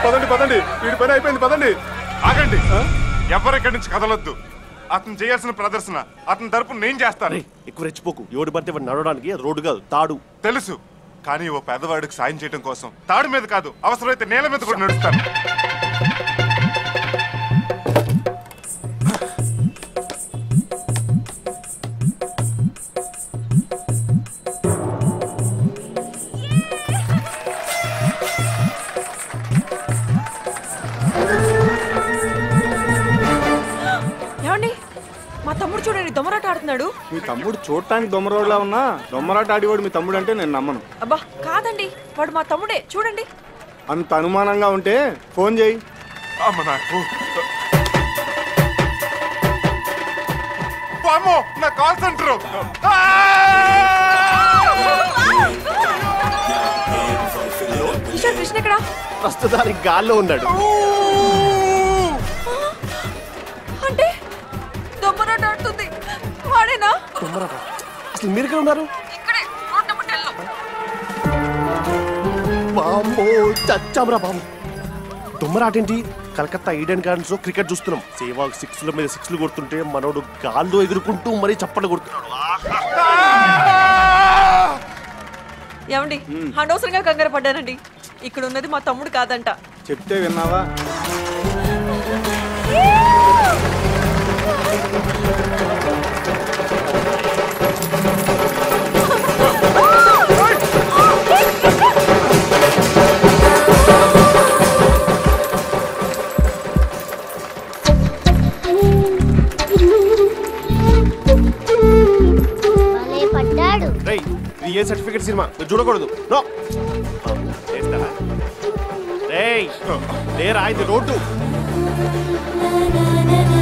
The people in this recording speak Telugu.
పదండి పదండి వీడి పని అయిపోయింది పదండి ఆగండి ఎవరిక్కడి నుంచి కదలొద్దు అతను చేయాల్సిన ప్రదర్శన అతని తరపు నేను చేస్తాను ఎక్కువ రెచ్చిపోకు ఎవడు పడితే వాడు నడవడానికి అది రోడ్డు కాదు తాడు తెలుసు కానీ ఓ పేదవాడికి సాయం చేయడం కోసం తాడు మీద కాదు అవసరమైతే నేల మీద కూడా నడుస్తాను ఏమండి మా తమ్ముడు చూడండి దొమరాట ఆడుతున్నాడు మీ తమ్ముడు చూడటానికి దొమ్మరోడ్లా ఉన్నా దొమ్మరాట ఆడివాడు మీ తమ్ముడు అంటే నేను నమ్మను అబ్బా కాదండి వాడు మా తమ్ముడే చూడండి అంత అనుమానంగా ఉంటే ఫోన్ చేయి అమ్మ నాకు వామ్మో, నా కాల్ సెంటర్ కిషోర్ కృష్ణ ఎక్కడ ప్రస్తుతానికి గాల్లో ఉన్నాడు అంటే దొమ్మరాట ఆడుతుంది వాడేనా దొమ్మరాట అసలు మీరు ఎక్కడ ఉన్నారు ఇక్కడే రోడ్ నెంబర్ టెన్ లో బాంబో చచ్చామరా బాబు దొమ్మరాటేంటి కలకత్తా ఈడెన్ గార్డెన్స్ లో క్రికెట్ చూస్తున్నాం సేవాగ్ సిక్స్ మీద సిక్స్లు కొడుతుంటే మనోడు గాల్లో ఎగురుకుంటూ మరీ చప్పట్లు కొడుతున్నాడు ఏమండి అనవసరంగా కంగారు పడ్డానండి ఇక్కడ ఉన్నది మా తమ్ముడు కాదంట చెప్తే విన్నావా భలే పడ్డాడు రేయ్ ఇది ఏ సర్టిఫికేట్ సినిమా మీరు చూడకూడదు నో చేస్తారా రేయ్ లేరా ఇది రోడ్డు